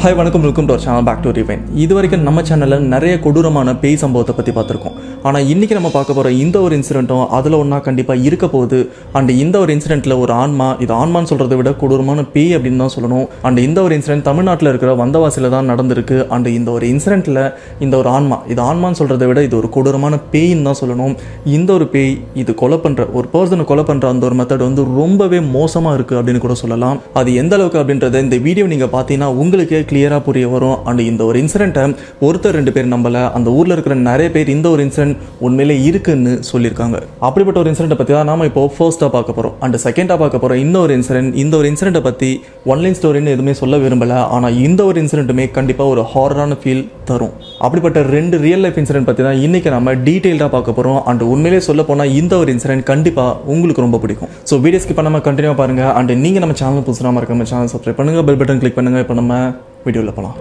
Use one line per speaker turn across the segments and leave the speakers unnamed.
hi வணக்கம் welcome to channel back to rewind இது வரைக்கும் நம்ம சேனலில் நிறைய கொடூரமான பேய் சம்பவத்தை பற்றி பார்த்துருக்கோம் ஆனால் இன்றைக்கி நம்ம பார்க்க போகிற இந்த ஒரு இன்சிடென்ட்டும் அதில் ஒன்றா கண்டிப்பாக இருக்க போகுது அண்ட் இந்த ஒரு இன்சிடென்ட்டில் ஒரு ஆன்மா இது ஆன்மான்னு சொல்கிறத விட கொடூரமான பேய் அப்படின்னு தான் சொல்லணும் அண்ட் இந்த ஒரு இன்சிடென்ட் தமிழ்நாட்டில் இருக்கிற வந்தவாசியில் தான் நடந்திருக்கு அண்ட் இந்த ஒரு இன்சிடென்ட்டில் இந்த ஒரு ஆன்மா இது ஆன்மான்னு சொல்கிறத விட இது ஒரு கொடூரமான பேயின்னு தான் சொல்லணும் இந்த ஒரு பேய் இது கொலை பண்ணுற ஒரு பர்சனை கொலை பண்ணுற அந்த ஒரு மெத்தட் வந்து ரொம்பவே மோசமாக இருக்குது அப்படின்னு கூட சொல்லலாம் அது எந்த அளவுக்கு அப்படின்றத இந்த வீடியோ நீங்கள் பார்த்தீங்கன்னா உங்களுக்கே கிளியராக புரிய வரும் அண்ட் இந்த ஒரு இன்சிடென்ட்டை ஒருத்தர் ரெண்டு பேர் நம்பல அந்த ஊரில் இருக்கிற நிறைய பேர் இந்த ஒரு இன்சிடென்ட் உண்மையிலே இருக்குன்னு சொல்லியிருக்காங்க அப்படிப்பட்ட ஒரு இன்சிடென்ட்டை பற்றி தான் நாம இப்போ ஃபர்ஸ்ட்டாக பார்க்க போகிறோம் அண்ட் செகண்டாக பார்க்க போகிற இன்னொரு இன்சிடென்ட் இந்த ஒரு இன்சிடென்ட்டை பற்றி ஒன்லைன் ஸ்டோரின்னு எதுவுமே சொல்ல விரும்பல ஆனால் இந்த ஒரு இன்சிடென்ட்டுமே கண்டிப்பாக ஒரு ஹாரரான ஃபீல் தரும் அப்படிப்பட்ட ரெண்டு ரியல் லைஃப் இன்சிடென்ட் பற்றி தான் இன்றைக்கி நம்ம டீட்டெயில்டாக பார்க்க போகிறோம் அண்ட் உண்மையிலே சொல்ல போனால் இந்த ஒரு இன்சிடென்ட் கண்டிப்பாக உங்களுக்கு ரொம்ப பிடிக்கும் ஸோ வீடியோ ஸ்கிப் பண்ணாமல் கண்டினியூ பாருங்கள் அண்ட் நீங்கள் நம்ம சேனல் புதுசாக இருக்க சேனல் சப்ஸ்கிரைப் பண்ணுங்கள் பெல் பட்டன் கிளிக் பண்ணுங்கள் இப்போ நம்ம வீடியோவில் போகலாம்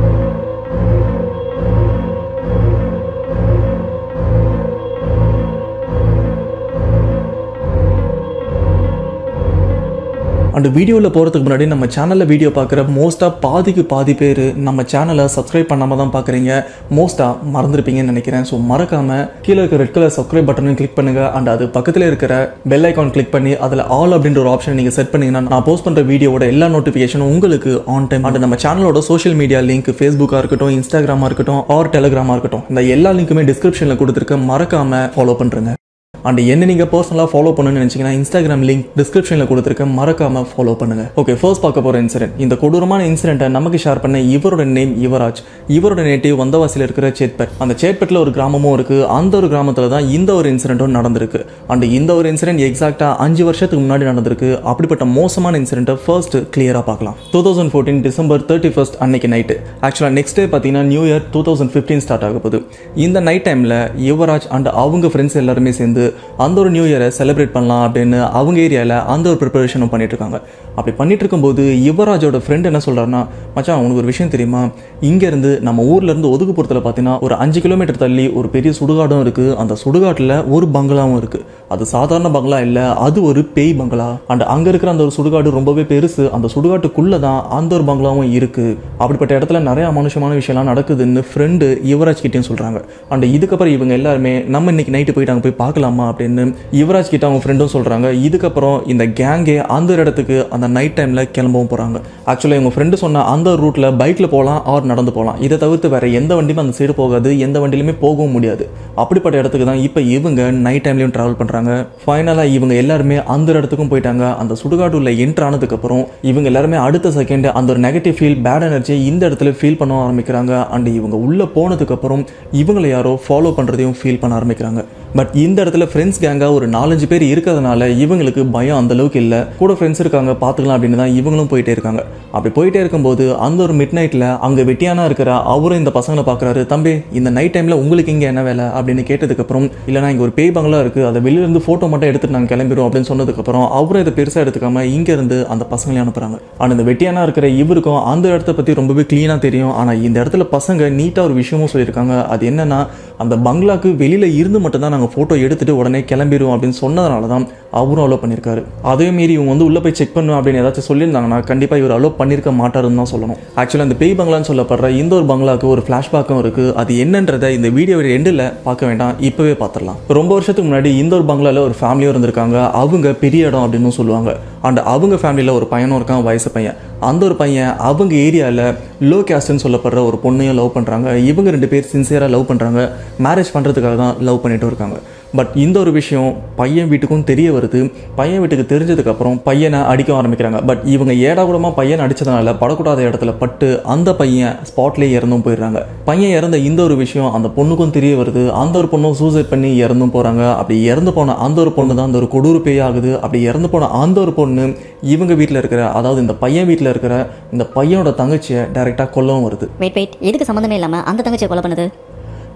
அண்ட் வீடியோவில் போகிறதுக்கு முன்னாடி நம்ம சேனலில் வீடியோ பார்க்குற மோஸ்ட்டாக பாதிக்கு பாதி பேர் நம்ம சேனலை சப்ஸ்கிரைப் பண்ணாமல் தான் பார்க்குறீங்க மோஸ்ட்டாக மறந்துருப்பீங்கன்னு நினைக்கிறேன் ஸோ மறக்காமல் கீழே இருக்க ரெட் கலர் சப்ஸ்கிரைப் பட்டனையும் கிளிக் பண்ணுங்கள் அண்ட் அது பக்கத்தில் இருக்கிற பெல் ஐக்கான் கிளிக் பண்ணி அதில் ஆல் அப்படின்ற ஒரு ஆப்ஷன் நீங்கள் செட் பண்ணீங்கன்னா நான் போஸ்ட் பண்ணுற வீடியோவோட எல்லா நோட்டிஃபிகேஷனும் உங்களுக்கு ஆன் டைம் அண்ட் நம்ம சேனலோட சோஷியல் மீடியா லிங்க் ஃபேஸ்புக்காக இருக்கட்டும் இன்ஸ்டாகிராமாக இருக்கட்டும் ஆர் டெலிகிராமாக இருக்கட்டும் இந்த எல்லா லிங்க்குமே டிஸ்கிரிப்ஷனில் கொடுத்துருக்க மறக்காமல் ஃபாலோ பண்ணுறேங்க அண்ட் என்ன நீங்கள் பர்சனலாக ஃபாலோ பண்ணணும்னு நினச்சிங்கன்னா இன்ஸ்டாகிராம் லிங்க் டிஸ்கிரிப்ஷனில் கொடுத்துருக்கேன் மறக்காம ஃபாலோ பண்ணுங்க ஓகே ஃபர்ஸ்ட் பார்க்க போகிற இன்சிடென்ட் இந்த கொடூரமான இன்சிடென்ட்டை நமக்கு ஷேர் பண்ண இவரோட நேம் யுவராஜ் இவரோட நேட்டிவ் வந்தவாசியில் இருக்கிற சேத்பட் அந்த சேத்பட்டில் ஒரு கிராமமும் இருக்குது அந்த ஒரு கிராமத்தில் தான் இந்த ஒரு இன்சிடென்ட்டும் நடந்திருக்கு அண்ட் இந்த ஒரு இன்சிடென்ட் எக்ஸாக்டாக அஞ்சு வருஷத்துக்கு முன்னாடி நடந்திருக்கு அப்படிப்பட்ட மோசமான இன்சிடென்ட்டை ஃபர்ஸ்ட் கிளியராக பார்க்கலாம் two thousand fourteen December thirty first அன்னைக்கு நைட்டு ஆக்சுவலாக நெக்ஸ்ட் டே பார்த்தீங்கன்னா new year two thousand fifteen start ஆக போகுது இந்த நைட் டைமில் யுவராஜ் அண்ட் அவங்க ஃப்ரெண்ட்ஸ் எல்லாருமே சேர்ந்து அந்த ஒரு நியூ இயரை செலிப்ரேட் பண்ணலாம் அப்படின்னு அவங்க ஏரியாவில் அந்த ஒரு ப்ரிப்பரேஷனும் பண்ணிட்டு இருக்காங்க அப்படி பண்ணிட்டு இருக்கும்போது யுவராஜோட ஃப்ரெண்ட் என்ன சொல்றாருன்னா மச்சான் உனக்கு ஒரு விஷயம் தெரியுமா இங்கேருந்து நம்ம ஊர்ல இருந்து ஒதுக்குப்புறத்தில் பார்த்தீங்கன்னா ஒரு அஞ்சு கிலோமீட்டர் தள்ளி ஒரு பெரிய சுடுகாடும் இருக்கு அந்த சுடுகாட்டில் ஒரு பங்களாவும் இருக்கு அது சாதாரண பங்களா இல்லை அது ஒரு பேய் பங்களா அண்ட் அங்கே இருக்கிற அந்த ஒரு சுடுகாடு ரொம்பவே பெருசு அந்த சுடுகாட்டுக்குள்ளே தான் அந்த ஒரு பங்களாவும் இருக்கு அப்படிப்பட்ட இடத்துல நிறைய அமானுஷமான விஷயம்லாம் நடக்குதுன்னு ஃப்ரெண்டு யுவராஜ் கிட்டேயும் சொல்றாங்க அண்ட் இதுக்கப்புறம் இவங்க எல்லாருமே நம்ம இன்னைக்கு நைட்டு போயிட்டு அங்கே போய் பார்க்கலாமா அப்படின்னு யுவராஜ் கிட்ட அவங்க ஃப்ரெண்டும் சொல்றாங்க இதுக்கப்புறம் இந்த கேங்கே அந்த ஒரு இடத்துக்கு அந்த நைட் டைம்ல கிளம்பவும் போறாங்க ஆக்சுவலாக இவங்க ஃப்ரெண்டு சொன்ன அந்த ரூட்ல பைக்ல போகலாம் ஆர் நடந்து போகலாம் இதை தவிர்த்து வேற எந்த வண்டியுமே அந்த சைடு போகாது எந்த வண்டியிலுமே போகவும் முடியாது அப்படிப்பட்ட இடத்துக்கு தான் இப்போ இவங்க நைட் டைம்லயும் டிராவல் பண்றாங்க ஃபைனலாக இவங்க எல்லாருமே அந்த ஒரு இடத்துக்கும் போயிட்டாங்க அந்த சுடுகாடு உள்ள என்ட்ரு ஆனதுக்கு அப்புறம் இவங்க எல்லாருமே அடுத்த செகண்ட் அந்த ஒரு நெகட்டிவ் ஃபீல் பேட் எனர்ஜி இந்த இடத்துல ஃபீல் பண்ண ஆரம்பிக்கிறாங்க அண்ட் இவங்க உள்ள போனதுக்கு அப்புறம் இவங்களை யாரோ ஃபாலோ பண்றதையும் ஃபீல் பண்ண ஆரம்பிக்கிறாங்க பட் இந்த இடத்துல ஃப்ரெண்ட்ஸ் கேங்காக ஒரு நாலஞ்சு பேர் இருக்கிறதுனால இவங்களுக்கு பயம் அந்த அளவுக்கு இல்லை கூட ஃப்ரெண்ட்ஸ் இருக்காங்க பார்த்துக்கலாம் அப்படின்னு தான் இவங்களும் போயிட்டே இருக்காங்க அப்படி போயிட்டே இருக்கும்போது அந்த ஒரு மிட் நைட்டில் அங்கே வெட்டியானா இருக்கிற அவரும் இந்த பசங்களை பார்க்குறாரு தம்பி இந்த நைட் டைமில் உங்களுக்கு இங்கே என்ன வேலை அப்படின்னு கேட்டதுக்கப்புறம் இல்லைனா இங்கே ஒரு பேய் பங்களா இருக்குது அதை வெளியிலேருந்து ஃபோட்டோ மட்டும் எடுத்துட்டு நாங்கள் கிளம்பிடுவோம் அப்படின்னு சொன்னதுக்கப்புறம் அவரும் இதை பெருசாக எடுத்துக்காம இங்கேருந்து அந்த பசங்களையும் அனுப்புகிறாங்க ஆனால் இந்த வெட்டியானா இருக்கிற இவருக்கும் அந்த இடத்த பற்றி ரொம்பவே க்ளீனாக தெரியும் ஆனால் இந்த இடத்துல பசங்க நீட்டாக ஒரு விஷயமும் சொல்லியிருக்காங்க அது என்னன்னா அந்த பங்களாக்கு வெளியில் இருந்து மட்டும்தான் நாங்கள் ஃபோட்டோ எடுத்துட்டு உடனே கிளம்பிடுவோம் அப்படின்னு சொன்னதுனால தான் அவரும் அலோவ் பண்ணியிருக்காரு அதே மீறி இவங்க வந்து உள்ளே போய் செக் பண்ணும் அப்படின்னு ஏதாச்சும் சொல்லியிருந்தாங்கன்னா கண்டிப்பாக இவர் அலோவ் பண்ணியிருக்க மாட்டாருன்னு தான் சொல்லணும் ஆக்சுவலாக அந்த பேய் பங்களான்னு சொல்லப்படுற இந்த ஒரு பங்களாக்கு ஒரு ஃப்ளாஷ்பேக்கும் இருக்குது அது என்னன்றதை இந்த வீடியோ எண்டில் பார்க்க வேண்டாம் இப்போவே பார்த்துடலாம் ரொம்ப வருஷத்துக்கு முன்னாடி இந்த ஒரு பங்களாவில் ஒரு ஃபேமிலியும் இருந்திருக்காங்க அவங்க பெரிய இடம் அப்படின்னு சொல்லுவாங்க அண்ட் அவங்க ஃபேமிலியில் ஒரு பையனும் இருக்கான் வயசு பையன் அந்த ஒரு பையன் அவங்க ஏரியாவில் லோ கேஸ்ட்னு சொல்லப்படுற ஒரு பொண்ணையும் லவ் பண்ணுறாங்க இவங்க ரெண்டு பேர் சின்சியராக லவ் பண்ணுறாங்க மேரேஜ் பண்ணுறதுக்காக தான் லவ் பண்ணிட்டு இருக்காங்க பட் இந்த ஒரு விஷயம் பையன் வீட்டுக்கும் தெரிய வருது பையன் வீட்டுக்கு தெரிஞ்சதுக்கப்புறம் பையனை அடிக்க ஆரம்பிக்கிறாங்க பட் இவங்க ஏடாகூடமாக பையன் அடித்ததுனால படக்கூடாத இடத்துல பட்டு அந்த பையன் ஸ்பாட்லேயே இறந்தும் போயிடுறாங்க பையன் இறந்த இந்த ஒரு விஷயம் அந்த பொண்ணுக்கும் தெரிய வருது அந்த ஒரு பொண்ணும் சூசைட் பண்ணி இறந்தும் போகிறாங்க அப்படி இறந்து போன அந்த ஒரு பொண்ணு தான் அந்த ஒரு கொடூர பேய் ஆகுது அப்படி இறந்து போன அந்த ஒரு பொண்ணு இவங்க வீட்டில் இருக்கிற அதாவது இந்த பையன் வீட்டில் இருக்கிற இந்த பையனோட தங்கச்சியை டைரெக்டாக கொல்லவும் வருது
வெயிட் வெயிட் எதுக்கு சம்மந்தமே இல்லாமல் அந்த தங்கச்சியை கொலை பண்ணுது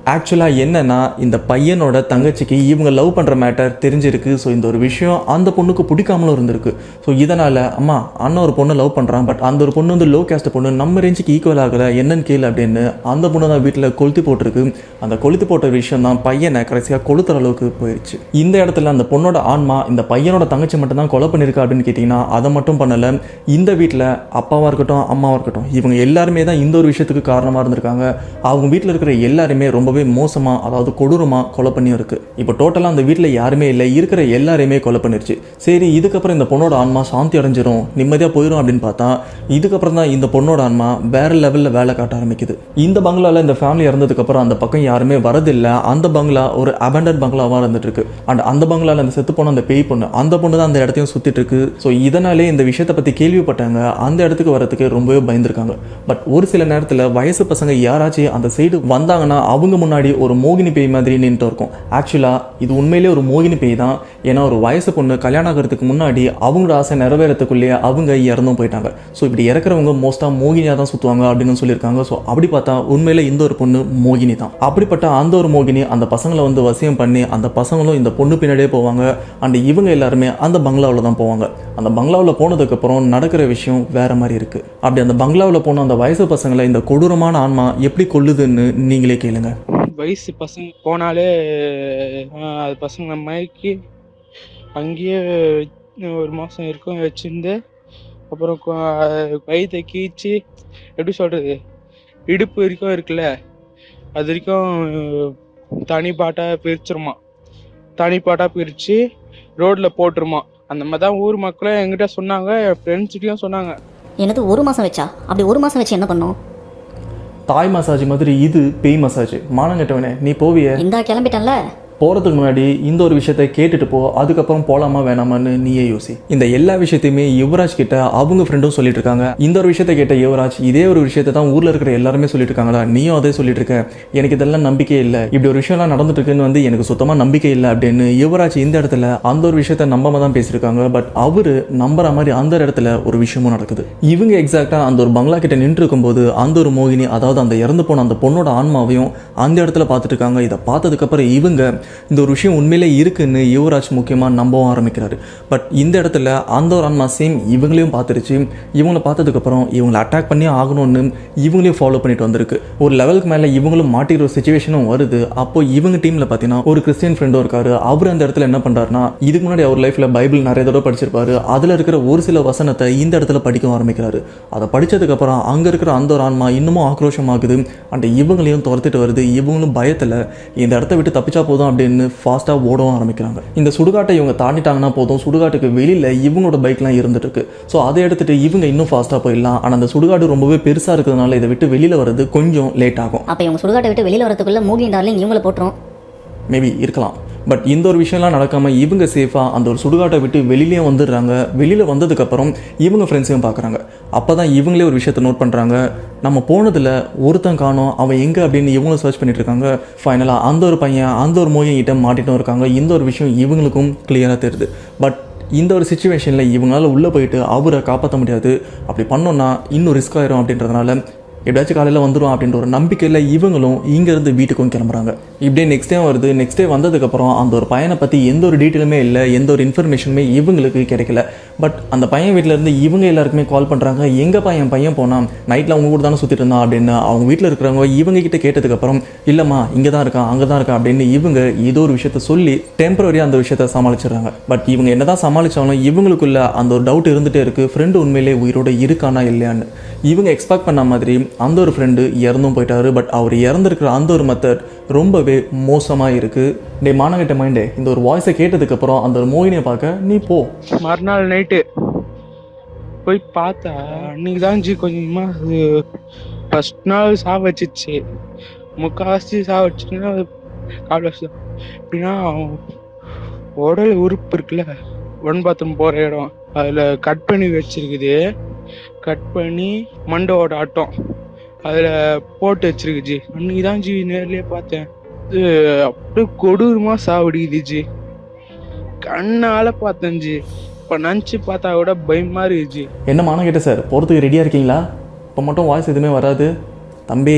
ஆக்சுவலாக என்னன்னா இந்த பையனோட தங்கச்சிக்கு இவங்க லவ் பண்ணுற மேட்டர் தெரிஞ்சிருக்கு ஸோ இந்த ஒரு விஷயம் அந்த பொண்ணுக்கு பிடிக்காமலும் இருந்திருக்கு ஸோ இதனால் அம்மா அண்ணன் ஒரு பொண்ணை லவ் பண்ணுறான் பட் அந்த ஒரு பொண்ணு வந்து லோ கேஸ்ட் பொண்ணு நம்ம ரேஞ்சுக்கு ஈக்குவல் ஆகலை என்னன்னு கேளு அப்படின்னு அந்த பொண்ணு தான் வீட்டில் கொளுத்தி போட்டிருக்கு அந்த கொளுத்தி போட்ட விஷயம் தான் பையனை கடைசியாக கொளுத்துற அளவுக்கு போயிடுச்சு இந்த இடத்துல அந்த பொண்ணோட ஆன்மா இந்த பையனோட தங்கச்சி மட்டும் தான் கொலை பண்ணியிருக்கா அப்படின்னு கேட்டிங்கன்னா அதை மட்டும் பண்ணலை இந்த வீட்டில் அப்பாவாக இருக்கட்டும் அம்மாவாக இருக்கட்டும் இவங்க எல்லாருமே தான் இந்த ஒரு விஷயத்துக்கு காரணமாக இருந்திருக்காங்க அவங்க வீட்டில் இருக்கிற எல்லாருமே ரொம்பவே மோசமாக அதாவது கொடூரமாக கொலை பண்ணியும் இருக்கு இப்போ டோட்டலாக அந்த வீட்டில் யாருமே இல்லை இருக்கிற எல்லாரையுமே கொலை பண்ணிருச்சு சரி இதுக்கப்புறம் இந்த பொண்ணோட ஆன்மா சாந்தி அடைஞ்சிரும் நிம்மதியாக போயிடும் அப்படின்னு பார்த்தா இதுக்கப்புறம் தான் இந்த பொண்ணோட ஆன்மா வேற லெவலில் வேலை காட்ட ஆரம்பிக்குது இந்த பங்களாவில் இந்த ஃபேமிலி இறந்ததுக்கப்புறம் அந்த பக்கம் யாருமே வரதில்லை அந்த பங்களா ஒரு அபண்டட் பங்களாவாக இருந்துட்டு இருக்கு அண்ட் அந்த பங்களாவில் அந்த செத்து போன அந்த பேய் பொண்ணு அந்த பொண்ணு தான் அந்த இடத்தையும் சுற்றிட்டு இருக்கு ஸோ இதனாலே இந்த விஷயத்தை பற்றி கேள்விப்பட்டாங்க அந்த இடத்துக்கு வரதுக்கு ரொம்பவே பயந்துருக்காங்க பட் ஒரு சில நேரத்தில் வயசு பசங்க யாராச்சும் அந்த சைடு வந்தாங்கன்னா அவங்க முன்னாடி ஒரு மோகினி பேய் மாதிரி நின்றுட்டு இருக்கும் ஆக்சுவலாக இது உண்மையிலேயே ஒரு மோகினி பேய் தான் ஏன்னா ஒரு வயசு பொண்ணு கல்யாணம் ஆகிறதுக்கு முன்னாடி அவங்களோட ஆசை நிறைவேறத்துக்குள்ளேயே அவங்க இறந்தும் போயிட்டாங்க ஸோ இப்படி இறக்குறவங்க மோஸ்ட்டாக மோகினியாக தான் சுற்றுவாங்க அப்படின்னு சொல்லியிருக்காங்க ஸோ அப்படி பார்த்தா உண்மையில இந்த ஒரு பொண்ணு மோகினி தான் அப்படிப்பட்ட அந்த ஒரு மோகினி அந்த பசங்களை வந்து வசியம் பண்ணி அந்த பசங்களும் இந்த பொண்ணு பின்னாடியே போவாங்க அண்ட் இவங்க எல்லாருமே அந்த பங்களாவில் தான் போவாங்க அந்த பங்களாவில் போனதுக்கப்புறம் நடக்கிற விஷயம் வேற மாதிரி இருக்கு அப்படி அந்த பங்களாவில் போன அந்த வயசு பசங்களை இந்த கொடூரமான ஆன்மா எப்படி கொல்லுதுன்னு நீங்களே கேளுங்க
வயசு பசங்க போனாலே ஆஹ், அது பசங்க மயக்கி அங்கேயே ஒரு மாதம் இருக்கும் வச்சிருந்து அப்புறம் கொ- வயித்தை கீச்சு எப்படி சொல்கிறது இடுப்பு வரைக்கும் இருக்குல்ல அது வரைக்கும் தனி பாட்டாக பிரிச்சிருமா தனி பாட்டாக பிரித்து ரோட்டில் போட்டுருமா அந்த மாதிரி தான் ஊர் மக்களும் என்கிட்ட சொன்னாங்க என் ஃப்ரெண்ட்ஸ்கிட்டையும் சொன்னாங்க
என்னது ஒரு மாதம் வச்சா அப்படி ஒரு மாதம் வச்சு என்ன பண்ணோம்
தாய் மசாஜ் மாதிரி இது பேய் மசாஜ் மானங்கட்டவனே நீ போவிய
இந்தா கிளம்பிட்டேன்ல
போகிறதுக்கு முன்னாடி இந்த ஒரு விஷயத்தை கேட்டுட்டு போ அதுக்கப்புறம் போகலாமா வேணாமான்னு நீயே யோசி இந்த எல்லா விஷயத்தையுமே யுவராஜ் கிட்ட அவங்க ஃப்ரெண்டும் சொல்லிட்டு இருக்காங்க இந்த ஒரு விஷயத்தை கேட்ட யுவராஜ் இதே ஒரு விஷயத்தை தான் ஊரில் இருக்கிற எல்லாருமே சொல்லிட்டு இருக்காங்களா நீயும் அதே சொல்லிட்டு இருக்க எனக்கு இதெல்லாம் நம்பிக்கை இல்லை இப்படி ஒரு விஷயம்லாம் நடந்துட்டு இருக்குன்னு வந்து எனக்கு சுத்தமாக நம்பிக்கை இல்லை அப்படின்னு யுவராஜ் இந்த இடத்துல அந்த ஒரு விஷயத்த நம்பாம தான் பேசியிருக்காங்க பட் அவரு நம்புற மாதிரி அந்த இடத்துல ஒரு விஷயமும் நடக்குது இவங்க எக்ஸாக்டா அந்த ஒரு பங்களா கிட்ட நின்று இருக்கும்போது அந்த ஒரு மோகினி அதாவது அந்த இறந்து போன அந்த பொண்ணோட ஆன்மாவையும் அந்த இடத்துல பார்த்துட்டு இருக்காங்க இதை பார்த்ததுக்கப்புறம் இவங்க இந்த ஒரு விஷயம் உண்மையிலே இருக்குன்னு யுவராஜ் முக்கியமாக நம்பவும் ஆரம்பிக்கிறாரு பட் இந்த இடத்துல அந்த ஒரு ஆன்மா சேம் இவங்களையும் பார்த்துருச்சு இவங்கள பார்த்ததுக்கப்புறம் இவங்களை அட்டாக் பண்ணி ஆகணும்னு இவங்களையும் ஃபாலோ பண்ணிட்டு வந்திருக்கு ஒரு லெவலுக்கு மேலே இவங்களும் மாட்டிக்கிற ஒரு சுச்சுவேஷனும் வருது அப்போ இவங்க டீமில் பார்த்தீங்கன்னா ஒரு கிறிஸ்டியன் ஃப்ரெண்டும் இருக்காரு அவர் அந்த இடத்துல என்ன பண்ணுறாருன்னா இதுக்கு முன்னாடி அவர் லைஃப்பில் பைபிள் நிறைய தடவை படிச்சிருப்பாரு அதில் இருக்கிற ஒரு சில வசனத்தை இந்த இடத்துல படிக்க ஆரம்பிக்கிறாரு அதை படிச்சதுக்கப்புறம் அங்கே இருக்கிற அந்த ஒரு ஆன்மா இன்னமும் ஆக்ரோஷமாகுது அண்ட் இவங்களையும் துரத்திட்டு வருது இவங்களும் பயத்தில் இந்த இடத்த விட்டு தப்பிச்சா போதும் அப்படின்னு ஃபாஸ்ட்டாக ஓடவும் ஆரம்பிக்கிறாங்க இந்த சுடுகாட்டை இவங்க தாண்டிட்டாங்கன்னா போதும் சுடுகாட்டுக்கு வெளியில் இவங்களோட பைக்லாம் இருந்துட்டு இருக்கு ஸோ அதை எடுத்துட்டு இவங்க இன்னும் ஃபாஸ்ட்டாக போயிடலாம் ஆனால் அந்த சுடுகாடு ரொம்பவே பெருசாக இருக்கிறதுனால இதை விட்டு வெளியில் வர்றது கொஞ்சம் லேட் ஆகும்
அப்போ இவங்க சுடுகாட்டை விட்டு வெளியில் வரதுக்குள்ள மூகின் டார்லிங் இவங்கள போட்டுரும்
மேபி இருக்கலாம் பட் இந்த ஒரு விஷயம்லாம் நடக்காமல் இவங்க சேஃபாக அந்த ஒரு சுடுகாட்டை விட்டு வெளியிலேயே வந்துடுறாங்க வெளியில் வந்ததுக்கப்புறம் இவங்க ஃப்ரெண்ட்ஸையும் பார்க்குறாங்க அப்போ தான் இவங்களே ஒரு விஷயத்தை நோட் பண்ணுறாங்க நம்ம போனதில் ஒருத்தன் காணோம் அவன் எங்கே அப்படின்னு இவங்களும் சர்ச் பண்ணிட்டு இருக்காங்க ஃபைனலாக அந்த ஒரு பையன் அந்த ஒரு மோகின் கிட்ட மாட்டிட்டும் இருக்காங்க இந்த ஒரு விஷயம் இவங்களுக்கும் கிளியராக தெரியுது பட் இந்த ஒரு சுச்சுவேஷனில் இவங்களால உள்ளே போயிட்டு அவரை காப்பாற்ற முடியாது அப்படி பண்ணோன்னா இன்னும் ரிஸ்க் ஆயிரும் அப்படின்றதுனால எப்படியாச்சும் காலையில் வந்துடும் அப்படின்ற ஒரு நம்பிக்கையில் இவங்களும் இங்கேருந்து வீட்டுக்கும் கிளம்புறாங்க இப்படியே நெக்ஸ்ட் டே வருது நெக்ஸ்ட் டே வந்ததுக்கப்புறம் அந்த ஒரு பையனை பற்றி எந்த ஒரு டீட்டெயிலுமே இல்லை எந்த ஒரு இன்ஃபர்மேஷனுமே இவங்களுக்கு கிடைக்கல பட் அந்த பையன் வீட்டில் இருந்து இவங்க எல்லாருக்குமே கால் பண்ணுறாங்க எங்கள் பையன் பையன் போனான் நைட்டில் அவங்க கூட தானே சுற்றிட்டு இருந்தான் அப்படின்னு அவங்க வீட்டில் இருக்கிறவங்க இவங்க கிட்ட கேட்டதுக்கப்புறம் இல்லைம்மா இங்கே தான் இருக்கான் அங்கே தான் இருக்கான் அப்படின்னு இவங்க ஏதோ ஒரு விஷயத்த சொல்லி டெம்பரரியாக அந்த விஷயத்த சமாளிச்சிடுறாங்க பட் இவங்க என்னதான் சமாளிச்சாலும் இவங்களுக்குள்ள அந்த ஒரு டவுட் இருந்துகிட்டே இருக்குது ஃப்ரெண்டு உண்மையிலே உயிரோட இருக்கானா இல்லையான்னு இவங்க எக்ஸ்பெக்ட் பண்ண மாதிரி அந்த ஒரு ஃப்ரெண்டு இறந்தும் போயிட்டாரு பட் அவர் இறந்துருக்கிற அந்த ஒரு மெத்தட் ரொம்பவே மோசமாக இருக்குது டே மானகட்ட மைண்டே இந்த ஒரு வாய்ஸை கேட்டதுக்கப்புறம் அந்த ஒரு மோகினியை பார்க்க நீ போ
மறுநாள் நைட்டு போய் பார்த்தா அன்னைக்கு தான் ஜி கொஞ்சமா ஃபர்ஸ்ட் நாள் சா வச்சிச்சு முக்கால்வாசி சா வச்சுன்னா கால்வாசி தான் எப்படின்னா அவன் உடல் உறுப்பு இருக்குல்ல ஒன் பாத்ரூம் போகிற இடம் அதில் கட் பண்ணி வச்சிருக்குது கட் பண்ணி மண்டோட ஆட்டம் அதில் போட்டு வச்சிருக்கு ஜி அன்னைக்கு தான் ஜி நேர்லயே பார்த்தேன் இது அப்படியே கொடூரமாக சாவடிக்குது ஜி கண்ணால பார்த்தேன் ஜி இப்போ நினச்சி பார்த்தா கூட பயமா இருக்கு ஜி
என்ன மானகட்ட சார் போகிறதுக்கு ரெடியாக இருக்கீங்களா இப்போ மட்டும் வாய்ஸ் எதுவுமே வராது தம்பி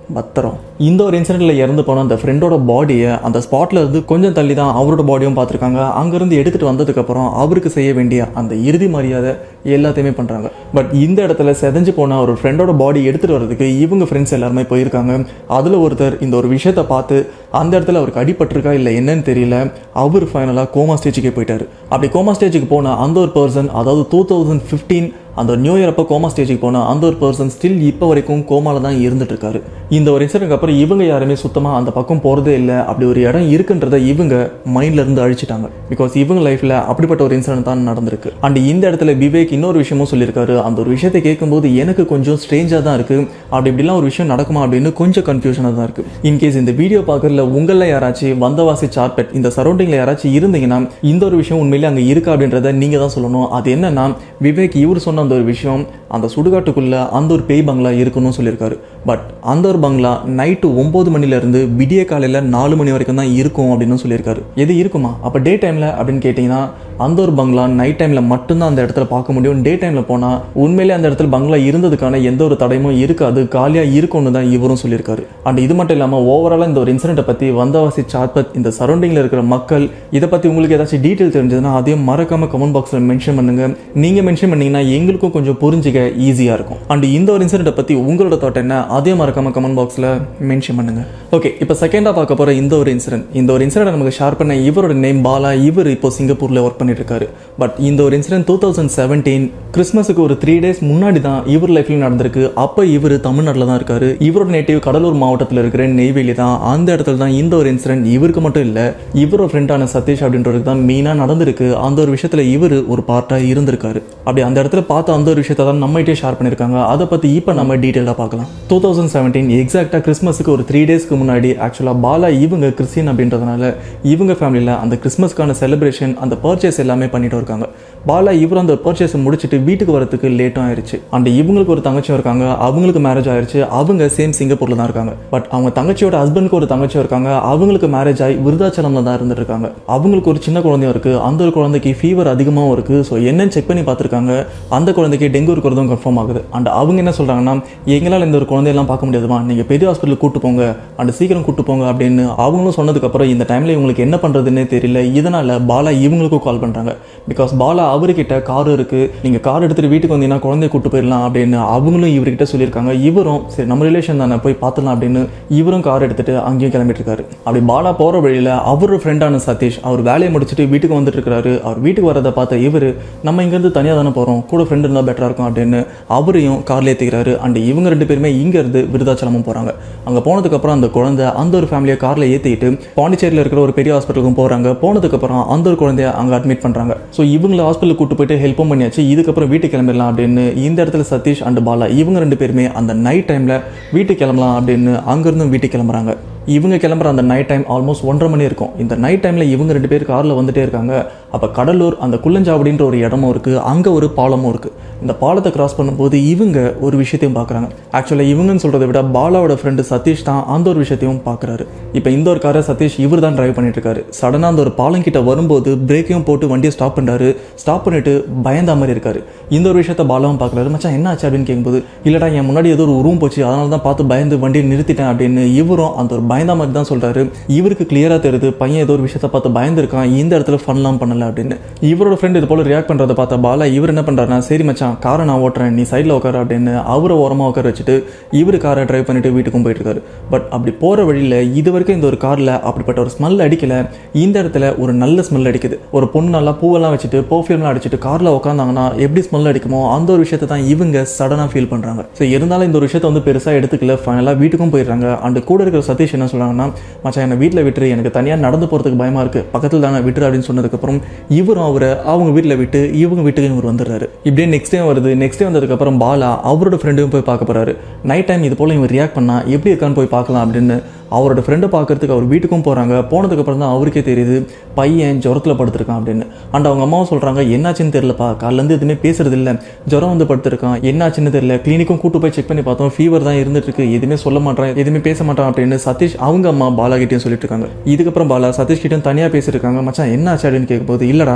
பத்திரம் இந்த ஒரு இன்சிடென்ட்ல இறந்து போன அந்த ஃப்ரெண்டோட பாடியை அந்த ஸ்பாட்ல இருந்து கொஞ்சம் தள்ளி தான் அவரோட பாடியும் பார்த்துருக்காங்க அங்கேருந்து எடுத்துட்டு வந்ததுக்கப்புறம் அவருக்கு செய்ய வேண்டிய அந்த இறுதி மரியாதை எல்லாத்தையுமே பண்ணுறாங்க பட் இந்த இடத்துல செதஞ்சு போன ஒரு ஃப்ரெண்டோட பாடி எடுத்துட்டு வர்றதுக்கு இவங்க ஃப்ரெண்ட்ஸ் எல்லாருமே போயிருக்காங்க அதில் ஒருத்தர் இந்த ஒரு விஷயத்தை பார்த்து அந்த இடத்துல அவருக்கு அடிபட்டிருக்கா இல்லை என்னன்னு தெரியல அவர் ஃபைனலாக கோமா ஸ்டேஜுக்கே போயிட்டாரு அப்படி கோமா ஸ்டேஜுக்கு போன அந்த ஒரு பர்சன் அதாவது டூ தௌசண்ட் ஃபிஃப்டீன் அந்த நியூ இயர் அப்போ கோமா ஸ்டேஜுக்கு போன அந்த ஒரு பர்சன் ஸ்டில் இப்போ வரைக்கும் கோமால தான் இருந்துட்டு இருக்காரு இந்த ஒரு இன்சிடென்ட் அப்புறம் இவங்க யாருமே சுத்தமாக அந்த பக்கம் போகிறதே இல்லை அப்படி ஒரு இடம் இருக்குன்றதை இவங்க மைண்ட்ல இருந்து அழிச்சிட்டாங்க பிகாஸ் இவங்க லைஃப்ல அப்படிப்பட்ட ஒரு இன்சிடென்ட் தான் நடந்திருக்கு அண்ட் இந்த இடத்துல விவேக் இன்னொரு விஷயமும் சொல்லியிருக்காரு அந்த ஒரு விஷயத்தை கேட்கும்போது எனக்கு கொஞ்சம் ஸ்ட்ரேஞ்சாக தான் இருக்கு அப்படி இப்படிலாம் ஒரு விஷயம் நடக்குமா அப்படின்னு கொஞ்சம் கன்ஃபியூஷனாக தான் இருக்கு இன்கேஸ் இந்த வீடியோ பார்க்கறதுல உங்களில் யாராச்சும் வந்தவாசி சார்பெட் இந்த சரௌண்டிங்கில் யாராச்சும் இருந்தீங்கன்னா இந்த ஒரு விஷயம் உண்மையிலே அங்கே இருக்கா அப்படின்றத நீங்கள் தான் சொல்லணும் அது என்னன்னா விவேக் இவர் சொன்ன அந்த ஒரு விஷயம் அந்த சுடுகாட்டுக்குள்ள அந்த ஒரு பேய் பங்களா இருக்கணும்னு சொல்லியிருக்காரு பட் அந்த ஒரு பங்களா நைட்டு ஒம்பது மணிலேருந்து விடிய காலையில் நாலு மணி வரைக்கும் தான் இருக்கும் அப்படின்னு சொல்லியிருக்காரு எது இருக்குமா அப்போ டே டைமில் அப்படின்னு கேட்டிங்கன்னா அந்த ஒரு பங்களா நைட் டைமில் மட்டும்தான் அந்த இடத்துல பார்க்க முடியும் டே டைமில் போனால் உண்மையிலே அந்த இடத்துல பங்களா இருந்ததுக்கான எந்த ஒரு தடயமும் இருக்காது காலியாக இருக்கும்னு தான் இவரும் சொல்லியிருக்காரு அண்ட் இது மட்டும் இல்லாமல் ஓவராலாக இந்த ஒரு இன்சிடென்ட்டை பற்றி வந்தவாசி சாத்பத் இந்த சரௌண்டிங்கில் இருக்கிற மக்கள் இதை பற்றி உங்களுக்கு ஏதாச்சும் டீட்டெயில் தெரிஞ்சதுன்னா அதையும் மறக்காம கமெண்ட் பாக்ஸில் மென்ஷன் பண்ணுங்க நீங்கள் மென்ஷன் பண்ணீங்கன்னா எங்களுக்கும் கொஞ்சம் புரிஞ்சுக்க ஈஸியாக இருக்கும் அண்ட் இந்த ஒரு இன்சிடென்ட்டை பற்றி உங்களோட தாட் என்ன அதையும் மறக்காம கமெண்ட் பாக்ஸில் மென்ஷன் பண்ணுங்க ஓகே இப்போ செகண்டாக பார்க்க போகிற இந்த ஒரு இன்சிடென்ட் இந்த ஒரு இன்சிடென்ட் நமக்கு ஷேர் பண்ண இவரோட நேம் பாலா இவர் இப்போ சிங்கப்பூரில் ஒர்க் பண்ணிட்டு இருக்காரு பட் இந்த ஒரு இன்சிடென்ட் டூ தௌசண்ட் செவன்டீன் கிறிஸ்மஸுக்கு ஒரு த்ரீ டேஸ் முன்னாடி தான் இவர் லைஃப்லையும் நடந்திருக்கு அப்போ இவர் தமிழ்நாட்டில் தான் இருக்காரு இவரோட நேட்டிவ் கடலூர் மாவட்டத்தில் இருக்கிற நெய்வேலி தான் அந்த இடத்துல தான் இந்த ஒரு இன்சிடென்ட் இவருக்கு மட்டும் இல்லை இவரோட ஃப்ரெண்டான சதீஷ் அப்படின்றதுக்கு தான் மெயினாக நடந்திருக்கு அந்த ஒரு விஷயத்தில் இவர் ஒரு பார்ட்டாக இருந்திருக்காரு அப்படி அந்த இடத்துல பார்த்த அந்த ஒரு விஷயத்தை தான் நம்மகிட்டே ஷேர் பண்ணியிருக்காங்க அதை பற்றி இப்போ நம்ம டீட்டெயிலாக பார்க்கலாம் டூ தௌசண்ட் செவன்டீன் எக்ஸாக்டாக கிறிஸ்மஸுக்கு ஒரு த்ரீ டேஸ்க்கு முன்னாடி ஆக்சுவலாக பாலா இவங்க கிறிஸ்டின் அப்படின்றதுனால இவங்க ஃபேமிலியில் அந்த கிறிஸ்மஸ்க்கான செலிப்ரேஷன் அந்த பர்ச்சேஸ் எல்லாமே பண்ணிட்டு இருக்காங்க பாலா இவர் அந்த பர்ச்சேஸை முடிச்சுட்டு வீட்டுக்கு வரதுக்கு லேட்டும் ஆயிருச்சு அண்ட் இவங்களுக்கு ஒரு தங்கச்சியும் இருக்காங்க அவங்களுக்கு மேரேஜ் ஆயிருச்சு அவங்க சேம் சிங்கப்பூரில் தான் இருக்காங்க பட் அவங்க தங்கச்சியோட ஹஸ்பண்டுக்கு ஒரு தங்கச்சியும் இருக்காங்க அவங்களுக்கு மேரேஜ் ஆகி விருதாச்சலம்ல தான் இருந்துட்டு இருக்காங்க அவங்களுக்கு ஒரு சின்ன குழந்தையும் இருக்கு அந்த ஒரு குழந்தைக்கு ஃபீவர் அதிகமாகவும் இருக்கு ஸோ என்னன்னு செக் பண்ணி பார்த்துருக்காங்க அந்த குழந்தைக்கு டெங்கு இருக்கிறதும் கன்ஃபார்ம் ஆகுது அண்ட் அவங்க என்ன சொல்றாங்கன்னா எங்களால் இந்த ஒரு குழந்தையெல்லாம் பார்க்க முடியாதுமா நீங்கள் பெரிய ஹாஸ்பிட்டலுக்கு கூட்டு போங்க அண்ட் சீக்கிரம் கூட்டு போங்க அப்படின்னு அவங்களும் சொன்னதுக்கப்புறம் இந்த டைமில் இவங்களுக்கு என்ன பண்ணுறதுன்னே தெரியல இதனால பாலா இவங்களுக்கும் கால் பண்ணுறாங்க பிகாஸ் பாலா அவர்கிட்ட கார் இருக்கு நீங்கள் கார் எடுத்துகிட்டு வீட்டுக்கு வந்தீங்கன்னா குழந்தைய கூட்டு போயிடலாம் அப்படின்னு அவங்களும் இவர்கிட்ட சொல்லியிருக்காங்க இவரும் சரி நம்ம ரிலேஷன் தானே போய் பார்த்துலாம் அப்படின்னு இவரும் கார் எடுத்துட்டு அங்கேயும் கிளம்பிட்டு இருக்காரு அப்படி பாலா போகிற வழியில் அவரோட ஃப்ரெண்டான சதீஷ் அவர் வேலையை முடிச்சுட்டு வீட்டுக்கு வந்துட்டு இருக்காரு அவர் வீட்டுக்கு வரதை பார்த்த இவர் நம்ம இங்கேருந்து தனியாக தானே போகிறோம் கூட ஃப்ரெண்டு இருந்தால் பெட்டராக இருக்கும் அப்படின்னு அவரையும் கார்ல ஏற்றிக்கிறாரு அண்ட் இவங்க ரெண்டு பேருமே இங்கேருந்து விருதாச்சலமும் போகிறாங்க அங்கே போனதுக்கப்புறம் அந்த குழந்தை அந்த ஒரு ஃபேமிலியை காரில் ஏற்றிட்டு பாண்டிச்சேரியில் இருக்கிற ஒரு பெரிய ஹாஸ்பிட்டலுக்கும் போகிறாங்க போனதுக்கப்புறம் அந்த ஒரு குழந்தைய அங்கே அட்மிட் பண்ணுறாங்க ஸோ இவங்களை ஹாஸ்பிட்டலுக்கு கூட்டு போயிட்டு ஹெல்ப்பும் பண்ணியாச்சு இதுக்கப்புறம் வீட்டுக்கு கிளம்பிடலாம் அப்படின்னு இந்த இடத்துல சதீஷ் அண்ட் பாலா இவங்க ரெண்டு பேருமே அந்த நைட் டைமில் வீட்டுக்கு கிளம்பலாம் அப்படின்னு அங்கேருந்தும் வீட்டுக்கு கிளம்புறாங்க இவங்க கிளம்புற அந்த நைட் டைம் ஆல்மோஸ்ட் ஒன்றரை மணி இருக்கும் இந்த நைட் டைமில் இவங்க ரெண்டு பேர் காரில் வந்துட்டே இருக்காங்க அப்போ கடலூர் அந்த குள்ளஞ்சாவடின்ற ஒரு இடமும் இருக்குது அங்கே ஒரு பாலமும் இருக்குது இந்த பாலத்தை கிராஸ் பண்ணும்போது இவங்க ஒரு விஷயத்தையும் பார்க்குறாங்க ஆக்சுவலாக இவங்கன்னு சொல்கிறத விட பாலாவோட ஃப்ரெண்டு சதீஷ் தான் அந்த ஒரு விஷயத்தையும் பார்க்குறாரு இப்போ இந்த ஒரு காரை சதீஷ் இவர் தான் டிரைவ் பண்ணிட்டு இருக்காரு சடனாக அந்த ஒரு பாலம் கிட்ட வரும்போது பிரேக்கையும் போட்டு வண்டியை ஸ்டாப் பண்ணுறாரு ஸ்டாப் பண்ணிட்டு பயந்த மாதிரி இருக்காரு இந்த ஒரு விஷயத்த பாலாவும் பார்க்குறாரு மச்சான் என்ன ஆச்சு அப்படின்னு கேட்கும்போது இல்லடா என் முன்னாடி ஏதோ ஒரு ரூம் போச்சு அதனால தான் பார்த்து பயந்து வண்டியை நிறுத்திட்டேன் அப்படின்னு இவரும் அந்த ஒரு பயந்த மாதிரி தான் சொல்றாரு இவருக்கு கிளியரா தெரியுது பையன் ஏதோ ஒரு விஷயத்த பார்த்து பயந்துருக்கான் இந்த இடத்துல ஃபன்லாம் பண்ணல அப்படின்னு இவரோட ஃப்ரெண்ட் இது போல ரியாக்ட் பண்றதை பார்த்த பாலா இவர் என்ன பண்றாருன்னா சரி மச்சான் காரை நான் ஓட்டுறேன் நீ சைடில் உட்காரு அப்படின்னு அவரை ஓரமாக உட்கார வச்சுட்டு இவர் காரை டிரைவ் பண்ணிட்டு வீட்டுக்கும் போயிட்டு இருக்காரு பட் அப்படி போற வழியில இது வரைக்கும் இந்த ஒரு கார்ல அப்படிப்பட்ட ஒரு ஸ்மெல் அடிக்கல இந்த இடத்துல ஒரு நல்ல ஸ்மெல் அடிக்குது ஒரு பொண்ணு நல்லா பூவெல்லாம் வச்சுட்டு பர்ஃப்யூம்லாம் அடிச்சுட்டு கார்ல உட்காந்தாங்கன்னா எப்படி ஸ்மெல் அடிக்குமோ அந்த ஒரு விஷயத்தை தான் இவங்க சடனாக ஃபீல் பண்றாங்க ஸோ இருந்தாலும் இந்த ஒரு விஷயத்தை வந்து பெருசாக எடுத்துக்கல ஃபைனலாக வீட்டுக்கும் போயிடுறாங்க அண்ட் கூட இருக்கிற சதீஷ் என்ன சொல்றாங்கன்னா மச்சான் என்னை வீட்டில் விட்டுரு எனக்கு தனியாக நடந்து போகிறதுக்கு பயமா இருக்கு பக்கத்தில் தானே விட்டுரு அப்படின்னு சொன்னதுக்கப்புறம் இவரும் அவரை அவங்க வீட்டில் விட்டு இவங்க வீட்டுக்கு இவர் வந்துடுறாரு இப்படியே நெக்ஸ்ட் டே வருது நெக்ஸ்ட் டே வந்ததுக்கப்புறம் பாலா அவரோட ஃப்ரெண்டையும் போய் பார்க்க போறாரு நைட் டைம் இது போல இவர் ரியாக்ட் பண்ணா எப்படி இருக்கான்னு போய் பார்க்கலாம் அப்படின்னு அவரோட ஃப்ரெண்டை பார்க்கறதுக்கு அவர் வீட்டுக்கும் போகிறாங்க போனதுக்கப்புறம் தான் அவருக்கே தெரியுது பையன் ஜுரத்தில் படுத்திருக்கான் அப்படின்னு அண்ட் அவங்க அம்மாவும் சொல்கிறாங்க என்னாச்சுன்னு தெரியலப்பா காலிலேருந்து எதுவுமே பேசுறது இல்லை ஜுரம் வந்து படுத்திருக்கான் என்னாச்சுன்னு தெரியல கிளினிக்கும் கூட்டு போய் செக் பண்ணி பார்த்தோம் ஃபீவர் தான் இருந்துட்டு இருக்கு எதுவுமே சொல்ல மாட்டான் எதுவுமே பேச மாட்டான் அப்படின்னு சதீஷ் அவங்க அம்மா பாலா கிட்டேயும் சொல்லிட்டு இருக்காங்க இதுக்கப்புறம் பாலா சதீஷ் கிட்டயும் தனியாக பேசியிருக்காங்க மச்சான் என்னாச்சு அப்படின்னு கேட்கும்போது இல்லடா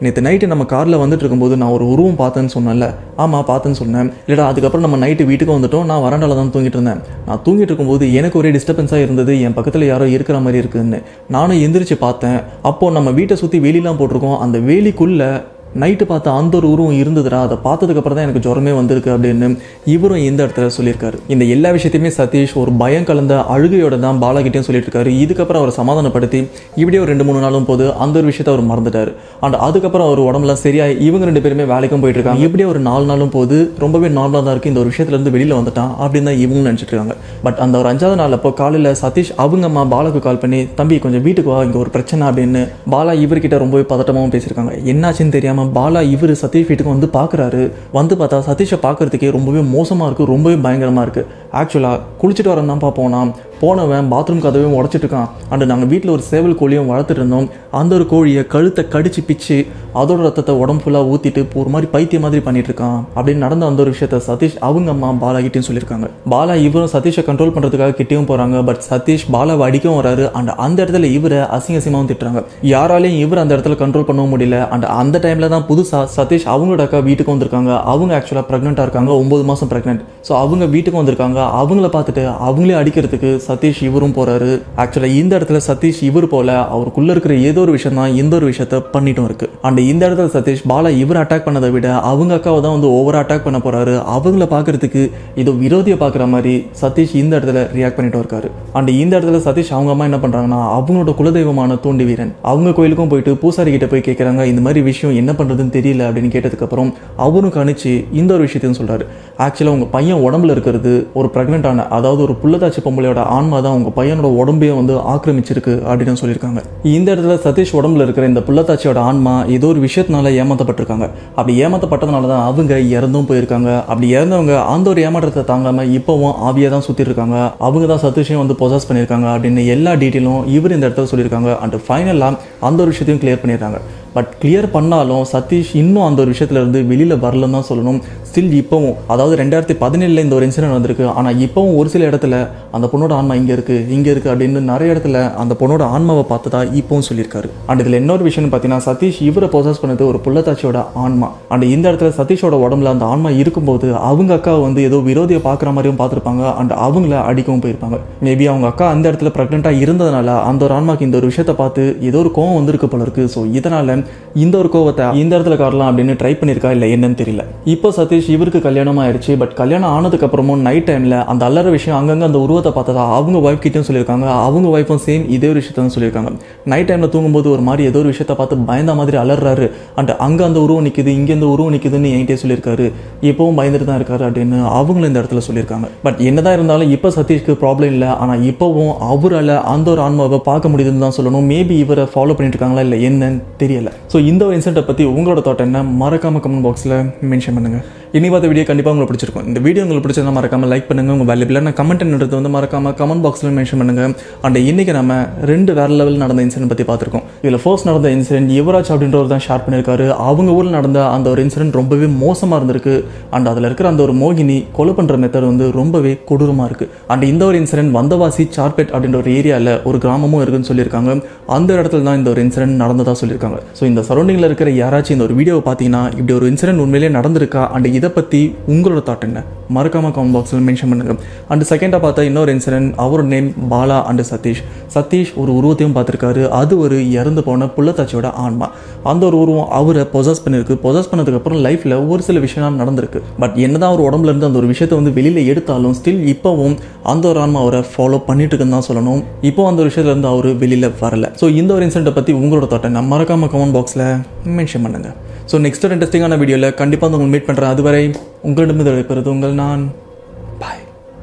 நேற்று நைட்டு நம்ம காரில் வந்துட்டு இருக்கும்போது நான் ஒரு உருவம் பார்த்தேன்னு சொன்னேன்ல ஆமாம் பார்த்தேன்னு சொன்னேன் இல்லைடா அதுக்கப்புறம் நம்ம நைட்டு வீட்டுக்கு வந்துட்டோம் நான் வராண்டால தான் தூங்கிட்டு இருந்தேன் நான் தூங்கிட்டு இருக்கும்போது எனக்கு ஒரே டிஸ்டர்பன்ஸாக இருந்தது என் பக்கத்தில் யாரோ இருக்கிற மாதிரி இருக்குன்னு நானும் எந்திரிச்சு பார்த்தேன் அப்போது நம்ம வீட்டை சுற்றி வேலிலாம் போட்டிருக்கோம் அந்த வேலிக்குள்ளே நைட்டு பார்த்த அந்த ஒரு உருவம் இருந்ததுடா அதை பார்த்ததுக்கு அப்புறம் தான் எனக்கு ஜுரமே வந்திருக்கு அப்படின்னு இவரும் இந்த இடத்துல சொல்லியிருக்காரு இந்த எல்லா விஷயத்தையுமே சதீஷ் ஒரு பயம் கலந்த அழுகையோட தான் பாலாகிட்டையும் சொல்லிட்டு இருக்காரு இதுக்கப்புறம் அவரை சமாதானப்படுத்தி இப்படியே ஒரு ரெண்டு மூணு நாளும் போது அந்த ஒரு விஷயத்தை அவர் மறந்துட்டாரு அண்ட் அதுக்கப்புறம் அவர் உடம்புலாம் சரியா இவங்க ரெண்டு பேருமே வேலைக்கும் போயிட்டு இருக்காங்க இப்படியே ஒரு நாலு நாளும் போது ரொம்பவே நார்மலாக தான் இருக்கு இந்த ஒரு விஷயத்துல இருந்து வெளியில வந்துட்டான் அப்படின்னு தான் இவங்க நினைச்சிட்டு இருக்காங்க பட் அந்த ஒரு அஞ்சாவது நாள் அப்போ காலையில் சதீஷ் அவங்க அம்மா பாலாக்கு கால் பண்ணி தம்பி கொஞ்சம் வீட்டுக்கு வா இங்கே ஒரு பிரச்சனை அப்படின்னு பாலா இவர்கிட்ட ரொம்பவே பதட்டமாகவும் பேசியிருக்காங்க என்னாச்சுன்னு தெரியாம பாலா இவர் சதீஷ் வீட்டுக்கு வந்து பார்க்குறாரு வந்து பார்த்தா சதீஷை பார்க்கறதுக்கே ரொம்பவே மோசமாக இருக்குது ரொம்பவே பயங்கரமாக இருக்குது ஆக்சுவலாக குளிச்சுட்டு வரேன் தான் போனான் போனவன் பாத்ரூம் கதவையும் உடச்சிட்டு இருக்கான் அண்ட் நாங்கள் வீட்டில் ஒரு சேவல் கோழியும் வளர்த்துட்டு இருந்தோம் அந்த ஒரு கோழியை கழுத்தை கடிச்சு பிச்சு அதோட ரத்தத்தை உடம்பு ஃபுல்லாக ஊற்றிட்டு ஒரு மாதிரி பைத்தியம் மாதிரி பண்ணிட்டு இருக்கான் அப்படின்னு நடந்த அந்த ஒரு விஷயத்த சதீஷ் அவங்க அம்மா பாலா கிட்டேயும் சொல்லியிருக்காங்க பாலா இவரும் சதீஷை கண்ட்ரோல் பண்ணுறதுக்காக கிட்டேயும் போகிறாங்க பட் சதீஷ் பாலாவை அடிக்கவும் வராரு அண்ட் அந்த இடத்துல இவரை அசிங்க அசிங்கமாகவும் திட்டுறாங்க யாராலையும் இவர் அந்த இடத்துல கண்ட்ரோல் பண்ணவும் முடியல அண்ட் அந்த டைமில் தான் புதுசாக சதீஷ் அவங்களோட அக்கா வீட்டுக்கு வந்திருக்காங்க அவங்க ஆக்சுவலாக ப்ரெக்னெண்ட்டாக இருக்காங்க ஒம்பது மாதம் ப்ரெக்னென்ட் ஸோ அவங்க வீட்டுக்கு வந்திருக்காங்க அவங்கள பார்த்துட்டு அவங்களே அடிக்கிறதுக்கு சதீஷ் இவரும் போறாரு ஆக்சுவலாக இந்த இடத்துல சதீஷ் இவர் போல அவருக்குள்ள இருக்கிற ஏதோ ஒரு விஷயம் தான் இந்த ஒரு விஷயத்த பண்ணிட்டும் இருக்கு அண்ட் இந்த இடத்துல சதீஷ் பாலா இவர் அட்டாக் பண்ணதை விட அவங்க அக்காவை தான் வந்து ஓவர் அட்டாக் பண்ண போறாரு அவங்கள பார்க்கறதுக்கு ஏதோ விரோதியை பார்க்குற மாதிரி சதீஷ் இந்த இடத்துல ரியாக்ட் பண்ணிட்டு இருக்காரு அண்ட் இந்த இடத்துல சதீஷ் அவங்க அம்மா என்ன பண்றாங்கன்னா அவங்களோட குலதெய்வமான தூண்டி வீரன் அவங்க கோயிலுக்கும் போயிட்டு பூசாரி கிட்ட போய் கேட்குறாங்க இந்த மாதிரி விஷயம் என்ன பண்றதுன்னு தெரியல அப்படின்னு கேட்டதுக்கப்புறம் அவரும் கணிச்சு இந்த ஒரு விஷயத்தையும் சொல்றாரு ஆக்சுவலாக உங்க பையன் உடம்புல இருக்கிறது ஒரு ப்ரெக்னென்ட்டான அதாவது ஒரு புள்ளதாச்சி பொம்பளையோட ஆன்மா தான் உங்க பையனோட உடம்பையும் வந்து ஆக்கிரமிச்சிருக்கு அப்படின்னு சொல்லியிருக்காங்க இந்த இடத்துல சதீஷ் உடம்புல இருக்கிற இந்த புள்ளத்தாச்சியோட ஆன்மா ஏதோ ஒரு விஷயத்தினால ஏமாத்தப்பட்டிருக்காங்க அப்படி ஏமாத்தப்பட்டதுனால தான் அவங்க இறந்தும் போயிருக்காங்க அப்படி இறந்தவங்க அந்த ஒரு ஏமாற்றத்தை தாங்காம இப்போவும் ஆவியா தான் சுத்தி இருக்காங்க அவங்க தான் சதீஷையும் வந்து பொசஸ் பண்ணியிருக்காங்க அப்படின்னு எல்லா டீட்டெயிலும் இவர் இந்த இடத்துல சொல்லியிருக்காங்க அண்ட் ஃபைனலாக அந்த ஒரு விஷயத்தையும் கிளியர் பண்ணிடுறாங்க பட் கிளியர் பண்ணாலும் சதீஷ் இன்னும் அந்த ஒரு விஷயத்துல இருந்து வெளியில வரலன்னு தான் சொல்லணும் ஸ்டில் இப்போவும் அதாவது ரெண்டாயிரத்தி பதினேழுல இந்த ஒரு இன்சிடென்ட் வந்திருக்கு ஆனால் இப்போவும் ஒரு சில இடத்துல அந்த பொண்ணோட ஆன்மா இங்கே இருக்கு இங்கே இருக்கு அப்படின்னு நிறைய இடத்துல அந்த பொண்ணோட ஆன்மாவை பார்த்ததா இப்போவும் சொல்லியிருக்காரு அண்ட் இதில் இன்னொரு விஷயம்னு பார்த்தீங்கன்னா சதீஷ் இவரை ப்ரொசஸ் பண்ணது ஒரு புள்ளத்தாச்சியோட ஆன்மா அண்ட் இந்த இடத்துல சதீஷோட உடம்புல அந்த ஆன்மா இருக்கும்போது அவங்க அக்காவை வந்து ஏதோ விரோதியை பார்க்குற மாதிரியும் பார்த்துருப்பாங்க அண்ட் அவங்கள அடிக்கவும் போயிருப்பாங்க மேபி அவங்க அக்கா அந்த இடத்துல ப்ரெக்னெண்ட்டாக இருந்ததுனால அந்த ஒரு ஆன்மாக்கு இந்த ஒரு விஷயத்தை பார்த்து ஏதோ ஒரு கோவம் வந்திருக்கு போல இருக்கு ஸோ இதனால இந்த ஒரு கோவத்தை இந்த இடத்துல காட்டலாம் அப்படின்னு ட்ரை பண்ணியிருக்கா இல்லை என்னன்னு தெரியல இப்போ சதீஷ் இவருக்கு கல்யாணம் ஆயிடுச்சு பட் கல்யாணம் ஆனதுக்கு அப்புறமும் நைட் டைம்ல அந்த அல்லற விஷயம் அங்கங்க அந்த உருவத்தை பார்த்ததா அவங்க ஒய்ஃப் கிட்டயும் சொல்லியிருக்காங்க அவங்க ஒய்ஃபும் சேம் இதே ஒரு விஷயத்த தான் சொல்லியிருக்காங்க நைட் டைம்ல தூங்கும்போது ஒரு மாதிரி ஏதோ ஒரு விஷயத்தை பார்த்து பயந்த மாதிரி அலறாரு அண்ட் அங்க அந்த உருவம் நிக்குது இங்க இந்த உருவம் நிக்குதுன்னு என்கிட்டே சொல்லியிருக்காரு இப்பவும் பயந்துட்டு தான் இருக்காரு அப்படின்னு அவங்களும் இந்த இடத்துல சொல்லியிருக்காங்க பட் என்னதான் இருந்தாலும் இப்போ சதீஷ்க்கு ப்ராப்ளம் இல்லை ஆனா இப்போவும் அவரால் அந்த ஒரு ஆன்மாவை பார்க்க முடியுதுன்னு தான் சொல்லணும் மேபி இவரை ஃபாலோ பண்ணிட்டு இருக்காங்களா இல்லை என்னன்னு தெரியல ஸோ இந்த ஒரு இன்சிடென்ட்டை பற்றி உங்களோட தாட் என்ன மறக்காம கமெண்ட் பாக்ஸில் மென்ஷன் பண்ணுங்க இனி பார்த்த வீடியோ கண்டிப்பாக உங்களுக்கு பிடிச்சிருக்கும் இந்த வீடியோ உங்களுக்கு பிடிச்சதா மறக்காம லைக் பண்ணுங்க உங்கள் வேல்யூபிளான கமெண்ட்ன்றது வந்து மறக்காம கமெண்ட் பாக்ஸில் மென்ஷன் பண்ணுங்க அண்ட் இன்னைக்கு நம்ம ரெண்டு வேற லெவல் நடந்த இன்சிடென்ட் பற்றி பார்த்துருக்கோம் இதில் ஃபர்ஸ்ட் நடந்த இன்சிடென்ட் யுவராஜ் அப்படின்றவர் தான் ஷேர் பண்ணியிருக்காரு அவங்க ஊரில் நடந்த அந்த ஒரு இன்சிடென்ட் ரொம்பவே மோசமாக இருந்திருக்கு அண்ட் அதில் இருக்கிற அந்த ஒரு மோகினி கொலை பண்ணுற மெத்தட் வந்து ரொம்பவே கொடூரமாக இருக்கு அண்ட் இந்த ஒரு இன்சிடென்ட் வந்தவாசி சார்பெட் அப்படின்ற ஒரு ஏரியாவில் ஒரு கிராமமும் இருக்குன்னு சொல்லியிருக்காங்க அந்த இடத்துல தான் இந்த ஒரு இன்சிடென்ட் நடந்ததா சொல்லியிருக்காங்க ஸோ இந்த சரௌண்டிங்கில் இருக்கிற யாராச்சும் இந்த ஒரு வீடியோவை பார்த்தீங்கன்னா இப்படி ஒரு இன்சிடென்ட் உண்மையிலேயே நடந்திருக்கா அண்ட் இதை பற்றி உங்களோட தாட் என்ன மறக்காம கமெண்ட் பாக்ஸில் மென்ஷன் பண்ணுங்க அண்ட் செகண்டாக பார்த்தா இன்னொரு இன்சிடென்ட் அவரோட நேம் பாலா அண்ட் சதீஷ் சதீஷ் ஒரு உருவத்தையும் பார்த்துருக்காரு அது ஒரு இறந்து போன புள்ளத்தாச்சியோட ஆன்மா அந்த ஒரு உருவம் அவரை பொசஸ் பண்ணிருக்கு பொசஸ் பண்ணதுக்கப்புறம் லைஃப்பில் ஒரு சில விஷயம் நடந்திருக்கு பட் என்னதான் அவர் உடம்புல இருந்து அந்த ஒரு விஷயத்தை வந்து வெளியில் எடுத்தாலும் ஸ்டில் இப்போவும் அந்த ஒரு ஆன்மா அவரை ஃபாலோ பண்ணிட்டு இருக்குன்னு தான் சொல்லணும் இப்போ அந்த ஒரு விஷயத்துல இருந்து அவர் வெளியில் வரல ஸோ இந்த ஒரு இன்சிடென்ட்டை பற்றி உங்களோட தாட்டை நான் மறக்காம கமெண்ட் பாக்ஸில் மென்ஷன் பண்ணுங்க ஸோ நெக்ஸ்ட் ஒரு இன்ட்ரெஸ்டிங்கான வீடியோவில் கண்டிப்பாக வந்து உங்களை மீட் பண்ணுறேன் அதுவரை உங்களிடமிருந்து விடைபெறுது உங்கள் நான் பாய்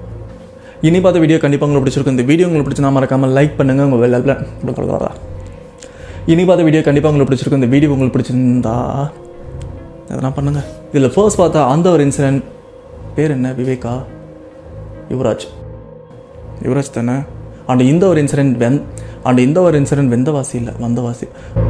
இனி பார்த்த வீடியோ கண்டிப்பாக உங்களுக்கு பிடிச்சிருக்கும் இந்த வீடியோ உங்களுக்கு பிடிச்சினா மறக்காமல் லைக் பண்ணுங்கள் உங்கள் வெள்ள வரதா இனி பார்த்த வீடியோ கண்டிப்பாக உங்களுக்கு பிடிச்சிருக்கும் இந்த வீடியோ உங்களுக்கு பிடிச்சிருந்தா அதெல்லாம் பண்ணுங்கள் இதில் ஃபர்ஸ்ட் பார்த்தா அந்த ஒரு இன்சிடென்ட் பேர் என்ன விவேகா யுவராஜ் யுவராஜ் தானே அண்ட் இந்த ஒரு இன்சிடென்ட் வெந் அண்ட் இந்த ஒரு இன்சிடென்ட் வெந்தவாசி இல்லை வந்தவாசி